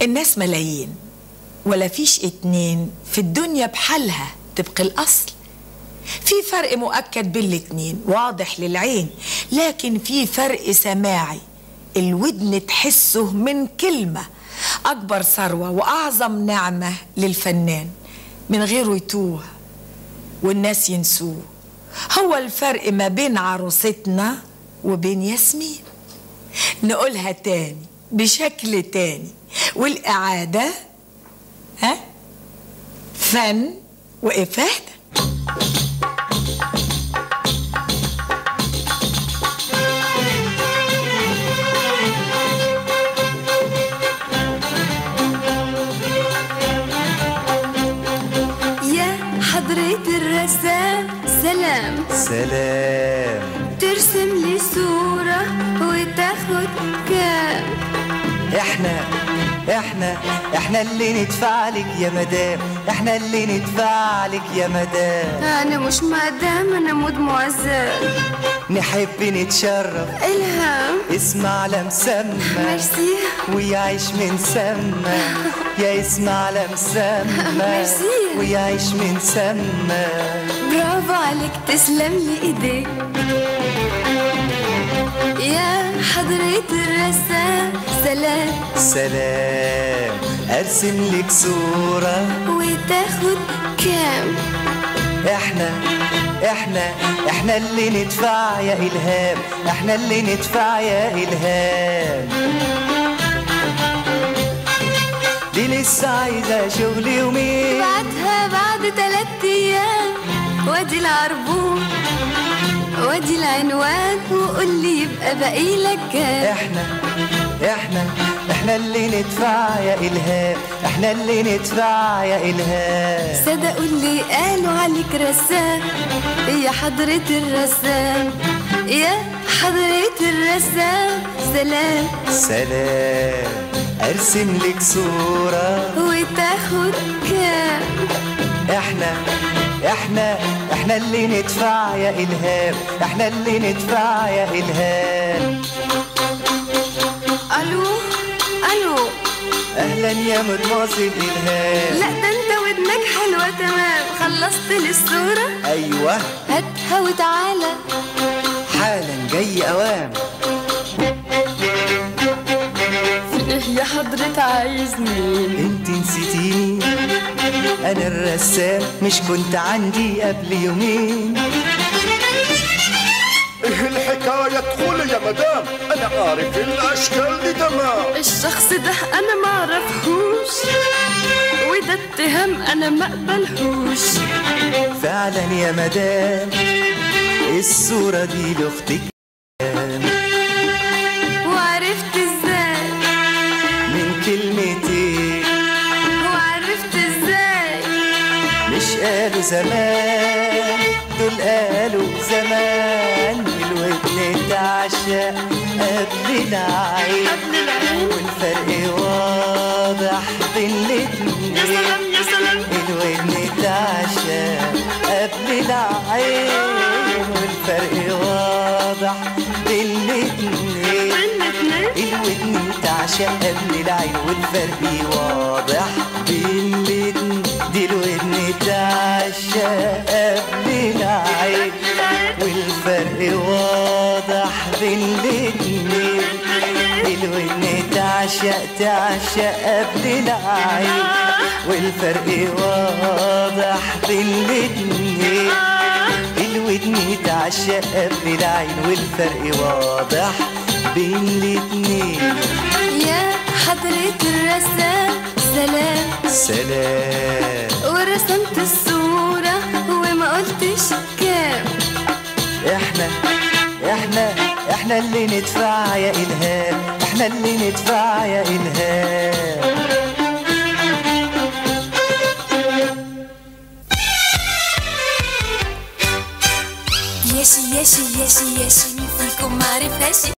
الناس ملايين ولا فيش اتنين في الدنيا بحالها تبقى الأصل في فرق مؤكد بين الاتنين واضح للعين لكن في فرق سماعي الودن تحسه من كلمة أكبر ثروة وأعظم نعمة للفنان من غيره يتوه والناس ينسوه هو الفرق ما بين عروستنا وبين ياسمين نقولها تاني بشكل تاني والإعادة ها فن وإفادة يا حضرة الرسام سلام سلام ترسم لي صورة وتاخد كام احنا احنا احنا اللي ندفع لك يا مدام احنا اللي ندفع لك يا مدام أنا مش مدام أنا مدموزيل نحب نتشرف إلهام اسم على مسمى ميرسي ويعيش من سما يا اسم على مسمى ميرسي. ويعيش من سما برافو عليك تسلم لي ايديك يا حضرة الرسام سلام سلام ارسم لك صورة وتاخد كام احنا احنا احنا اللي ندفع يا الهام احنا اللي ندفع يا الهام دي لسه عايزة شغل يومين بعتها بعد تلات ايام وادي العربون وادي العنوان وقول لي يبقى باقي لك كام احنا احنا احنا اللي ندفع يا الهام احنا اللي ندفع يا الهام صدقوا اللي قالوا عليك رسام يا حضرة الرسام يا حضرة الرسام سلام سلام ارسم لك صورة وتاخد كام احنا احنا احنا اللي ندفع يا الهام احنا اللي ندفع يا الهام الو الو اهلا يا مدموزيل الهام لا ده انت ودنك حلوة تمام خلصت لي الصورة ايوه هاتها وتعالى حالا جاي اوام ايه يا حضرة عايز مين انت نسيتيني انا الرسام مش كنت عندي قبل يومين ايه الحكاية ادخلي يا مدام انا عارف الاشكال دي تمام الشخص ده انا معرفهوش وده اتهام انا مقبلهوش فعلا يا مدام الصورة دي لاختك وعرفت ازاي من كلمتين وعرفت ازاي مش قالوا زمان دول قالوا زمان الودن تعشق قبل العين قبل العين والفرق واضح بين يا الاتنين سلام يا سلام الودن تعشق قبل العين والفرق واضح بين الاتنين الاتنين الودن تعشق قبل العين والفرق واضح بين الاتنين دي الودن تعشق قبل العين والفرق واضح بين الاتنين الودن تعشق تعشق قبل العين والفرق واضح بين الاتنين الودن تعشق قبل العين والفرق واضح بين الاتنين يا حضرة الرسام سلام سلام ورسمت الصورة وما قلتش كام احنا احنا احنا اللي ندفع يا الهام احنا اللي ندفع يا الهام ياشي ياشي ياشي ياشي مين فيكم معرفهاش